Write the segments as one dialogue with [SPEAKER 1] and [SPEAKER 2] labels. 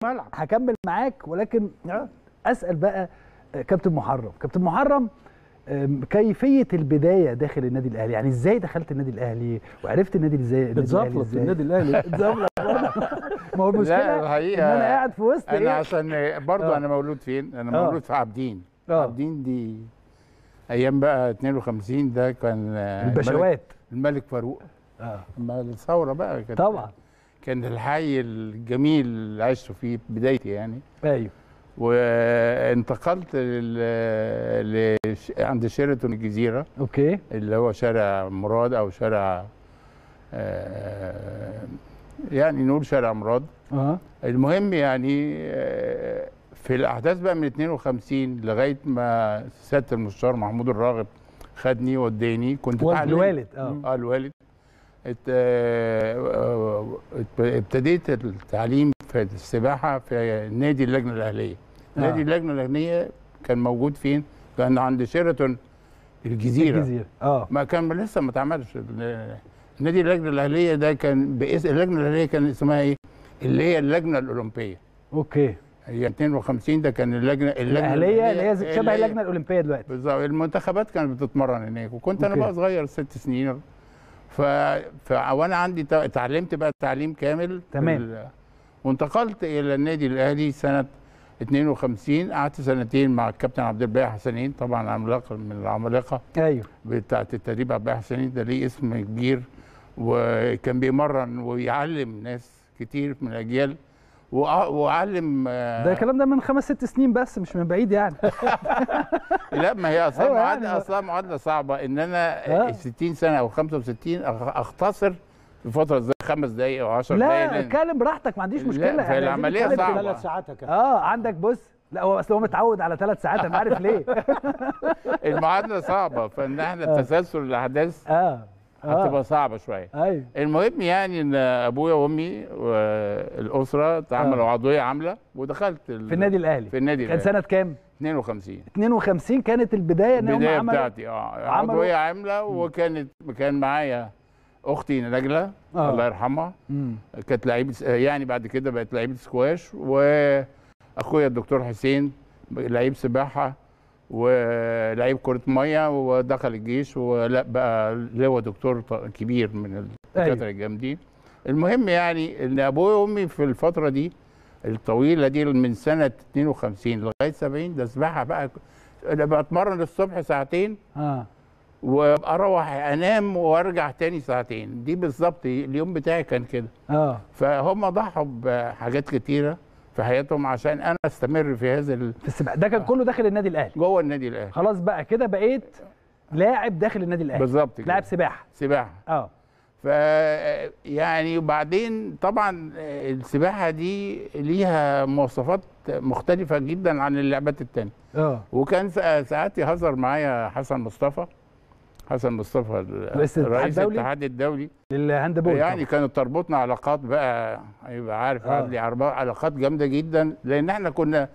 [SPEAKER 1] ملعب
[SPEAKER 2] هكمل معاك ولكن اسال بقى آه، كابتن محرم كابتن محرم آم، كيفيه البدايه داخل النادي الاهلي يعني ازاي دخلت النادي الاهلي وعرفت النادي ازاي النادي الاهلي
[SPEAKER 3] اتزفلط
[SPEAKER 2] ازاي
[SPEAKER 3] النادي الاهلي
[SPEAKER 2] اتزفلط برضه ما هو المشكله
[SPEAKER 1] لا
[SPEAKER 2] ان
[SPEAKER 1] الحقيقه
[SPEAKER 2] انا قاعد في وسط
[SPEAKER 1] انا
[SPEAKER 2] ايه
[SPEAKER 1] عشان برضه
[SPEAKER 2] آه.
[SPEAKER 1] انا مولود فين؟ انا
[SPEAKER 2] آه.
[SPEAKER 1] مولود في عابدين
[SPEAKER 2] آه.
[SPEAKER 1] عابدين دي ايام بقى 52 ده كان آه، الملك-
[SPEAKER 2] البشوات
[SPEAKER 1] الملك فاروق
[SPEAKER 2] اه
[SPEAKER 1] ما الثوره بقى كانت
[SPEAKER 2] طبعا
[SPEAKER 1] كان الحي الجميل اللي عشت فيه في بدايتي يعني
[SPEAKER 2] ايوه
[SPEAKER 1] وانتقلت لل... لش... عند شيراتون الجزيره
[SPEAKER 2] اوكي
[SPEAKER 1] اللي هو شارع مراد او شارع آه، يعني نقول شارع مراد
[SPEAKER 2] اه
[SPEAKER 1] المهم يعني آه، في الاحداث بقى من 52 لغايه ما سياده المستشار محمود الراغب خدني وداني كنت
[SPEAKER 2] والد-
[SPEAKER 1] اتعلمت-
[SPEAKER 2] الوالد اه
[SPEAKER 1] اه الوالد ات- آه، آه، ات- ابتديت التعليم في السباحه في نادي اللجنه الاهليه
[SPEAKER 2] آه.
[SPEAKER 1] نادي اللجنه الاهليه كان موجود فين كان عند شيراتون الجزيره
[SPEAKER 2] الجزيره اه
[SPEAKER 1] ما كان لسه ما اتعملش ال- نادي اللجنه الاهليه ده كان باسم اللجنه الاهليه كان اسمها ايه اللي هي اللجنه الاولمبيه
[SPEAKER 2] اوكي
[SPEAKER 1] هي 52 ده كان اللجنه اللجنه
[SPEAKER 2] الاهليه اللي هي زي-
[SPEAKER 1] اللي
[SPEAKER 2] شبه
[SPEAKER 1] هي-
[SPEAKER 2] اللجنه الاولمبيه دلوقتي
[SPEAKER 1] بالظبط المنتخبات كانت بتتمرن هناك وكنت انا
[SPEAKER 2] أوكي.
[SPEAKER 1] بقى صغير ست سنين ف... ف... وانا عندي ت- اتعلمت بقى تعليم كامل في
[SPEAKER 2] تمام.
[SPEAKER 1] ال... وانتقلت الى النادي الاهلي سنه 52 قعدت سنتين مع الكابتن عبد الباقي حسنين طبعا عملاق من العمالقه
[SPEAKER 2] ايوه
[SPEAKER 1] بتاعه التدريب عبد الباقي حسنين ده ليه اسم كبير وكان بيمرن ويعلم ناس كتير من الاجيال وأ- وعلم آه،
[SPEAKER 2] ده الكلام ده من خمس ست سنين بس مش من بعيد يعني
[SPEAKER 1] لا ما هي اصلا
[SPEAKER 2] أيوة
[SPEAKER 1] أيوة
[SPEAKER 2] يعني
[SPEAKER 1] معادله
[SPEAKER 2] ما-
[SPEAKER 1] اصلا معادله صعبه ان انا
[SPEAKER 2] آه.
[SPEAKER 1] آه. 60 سنه او 65 أخ- اختصر في فتره زي خمس دقائق او 10 دقائق
[SPEAKER 2] لا
[SPEAKER 1] لأن-
[SPEAKER 2] اتكلم براحتك ما عنديش
[SPEAKER 1] لا،
[SPEAKER 2] مشكله إحنا عايزين
[SPEAKER 1] فالعملية
[SPEAKER 2] نتكلم
[SPEAKER 1] صعبة.
[SPEAKER 2] كده.
[SPEAKER 3] ثلاث ساعات يا كابتن
[SPEAKER 2] اه عندك بص لا هو اصل هو متعود على ثلاث ساعات انا عارف ليه
[SPEAKER 1] المعادله صعبه فان احنا
[SPEAKER 2] آه.
[SPEAKER 1] تسلسل الاحداث
[SPEAKER 2] اه اه
[SPEAKER 1] هتبقى صعبه شويه
[SPEAKER 2] ايوه
[SPEAKER 1] المهم يعني ان ابويا وامي والاسره تعملوا عضويه عامله ودخلت ال-
[SPEAKER 2] في النادي الاهلي
[SPEAKER 1] في النادي
[SPEAKER 2] كان
[SPEAKER 1] الأهلي.
[SPEAKER 2] سنه كام
[SPEAKER 1] 52
[SPEAKER 2] 52 كانت البدايه ان هم
[SPEAKER 1] البدايه
[SPEAKER 2] عملوا
[SPEAKER 1] بتاعتي اه
[SPEAKER 2] عملوا-
[SPEAKER 1] عضويه عامله وكانت كان معايا اختي نجله
[SPEAKER 2] آه.
[SPEAKER 1] الله يرحمها
[SPEAKER 2] مم.
[SPEAKER 1] كانت لعيبه يعني بعد كده بقت لعيبه سكواش واخويا الدكتور حسين لعيب سباحه ولعيب كره ميه ودخل الجيش ولا بقى لواء دكتور ط- كبير من الدكاتره
[SPEAKER 2] أيوة.
[SPEAKER 1] الجامدين المهم يعني ان ابويا وامي في الفتره دي الطويله دي من سنه 52 لغايه 70 ده سباحه بقى انا بتمرن الصبح ساعتين
[SPEAKER 2] اه
[SPEAKER 1] واروح انام وارجع تاني ساعتين دي بالظبط اليوم بتاعي كان كده
[SPEAKER 2] اه
[SPEAKER 1] فهم ضحوا بحاجات كتيره في حياتهم عشان انا استمر في هذا ال...
[SPEAKER 2] في السباحه ده كان كله داخل النادي الاهلي
[SPEAKER 1] جوه النادي الاهلي
[SPEAKER 2] خلاص بقى كده بقيت لاعب داخل النادي الاهلي
[SPEAKER 1] بالظبط كده
[SPEAKER 2] لاعب سباحه
[SPEAKER 1] سباحه
[SPEAKER 2] اه
[SPEAKER 1] ف يعني وبعدين طبعا السباحه دي ليها مواصفات مختلفه جدا عن اللعبات التانية
[SPEAKER 2] اه
[SPEAKER 1] وكان سا- ساعات يهزر معايا حسن مصطفى حسن مصطفى ال-
[SPEAKER 2] رئيس الاتحاد
[SPEAKER 1] رئيس
[SPEAKER 2] الدولي؟
[SPEAKER 1] الاتحاد الدولي
[SPEAKER 2] للهاند بول
[SPEAKER 1] يعني كانت تربطنا علاقات بقى يبقى عارف
[SPEAKER 2] آه.
[SPEAKER 1] عدلي عربا- علاقات جامده جدا لان احنا كنا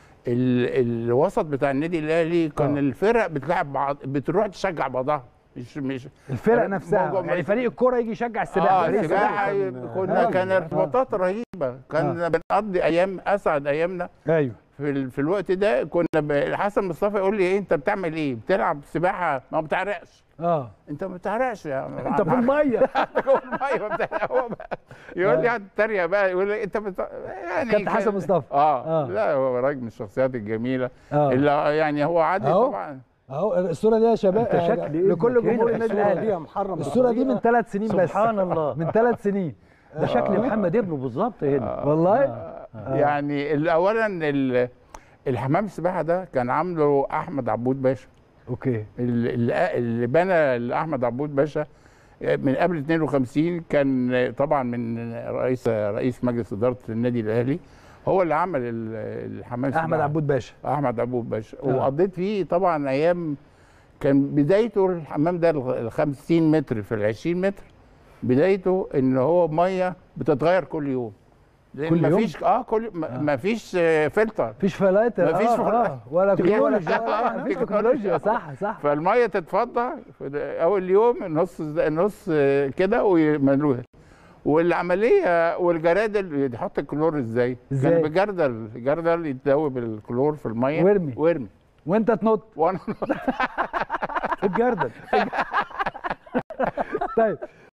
[SPEAKER 1] ال الوسط بتاع النادي الاهلي كان
[SPEAKER 2] آه.
[SPEAKER 1] الفرق بتلعب بعض بتروح تشجع بعضها مش مش
[SPEAKER 2] الفرق
[SPEAKER 1] موضوع-
[SPEAKER 2] نفسها يعني فريق الكوره يجي يشجع السباحه
[SPEAKER 1] اه
[SPEAKER 2] فريق
[SPEAKER 1] السباحه
[SPEAKER 3] كان-
[SPEAKER 1] كنا
[SPEAKER 2] آه.
[SPEAKER 1] كان ارتباطات رهيبه كنا بنقضي ايام اسعد ايامنا
[SPEAKER 2] ايوه
[SPEAKER 1] في ال- في الوقت ده كنا ب- حسن مصطفى يقول لي ايه انت بتعمل ايه؟ بتلعب سباحه ما بتعرقش
[SPEAKER 2] اه
[SPEAKER 1] انت ما بتعرقش يا
[SPEAKER 2] انت في الميه
[SPEAKER 1] جوه الميه بتاع- هو بقى يقول لي هتتريق بقى يقول لي انت بت... يعني
[SPEAKER 2] كابتن حسن
[SPEAKER 1] كان-
[SPEAKER 2] مصطفى.
[SPEAKER 1] اه,
[SPEAKER 2] آه.
[SPEAKER 1] لا هو راجل من الشخصيات الجميله
[SPEAKER 2] اه
[SPEAKER 1] اللي يعني هو عادي
[SPEAKER 3] أهو.
[SPEAKER 1] طبعا
[SPEAKER 3] اهو الصوره دي يا شباب
[SPEAKER 2] انت شكل لكل جمهور النادي
[SPEAKER 3] الصوره دي
[SPEAKER 2] الاهلي
[SPEAKER 3] يا محرم
[SPEAKER 2] الصوره دي من ثلاث سنين بس
[SPEAKER 4] سبحان الله.
[SPEAKER 2] من ثلاث سنين
[SPEAKER 4] ده شكل محمد ابنه بالظبط هنا
[SPEAKER 2] والله
[SPEAKER 1] يعني ال- اولا ال- الحمام السباحه ده كان عامله احمد عبود باشا
[SPEAKER 2] اوكي
[SPEAKER 1] اللي, اللي بنى لاحمد عبود باشا من قبل 52 كان طبعا من رئيس رئيس مجلس اداره النادي الاهلي هو اللي عمل ال- الحمام
[SPEAKER 2] احمد
[SPEAKER 1] السباحة.
[SPEAKER 2] عبود باشا
[SPEAKER 1] احمد عبود باشا
[SPEAKER 2] آه.
[SPEAKER 1] وقضيت فيه طبعا ايام كان بدايته الحمام ده ال 50 متر في ال 20 متر بدايته ان هو ميه بتتغير كل يوم لان
[SPEAKER 2] كل يوم؟
[SPEAKER 1] مفيش اه كل ما- مفيش آه، فلتر
[SPEAKER 2] مفيش فلاتر
[SPEAKER 1] مفيش
[SPEAKER 2] آه
[SPEAKER 1] فل-
[SPEAKER 2] آه. ولا
[SPEAKER 1] تكنولوجيا.
[SPEAKER 2] ولا-
[SPEAKER 1] آه،
[SPEAKER 2] مفيش
[SPEAKER 1] تكنولوجيا.
[SPEAKER 2] تكنولوجيا صح صح
[SPEAKER 1] فالميه تتفضى في اول يوم نص نص آه، كده ويملوها والعمليه والجرادل يحط الكلور ازاي؟
[SPEAKER 2] إزاي؟
[SPEAKER 1] كان بجردل جردل يتذوب الكلور في الميه
[SPEAKER 2] وارمي.
[SPEAKER 1] وارمي
[SPEAKER 2] وانت تنط
[SPEAKER 1] وانا
[SPEAKER 2] في الجردل طيب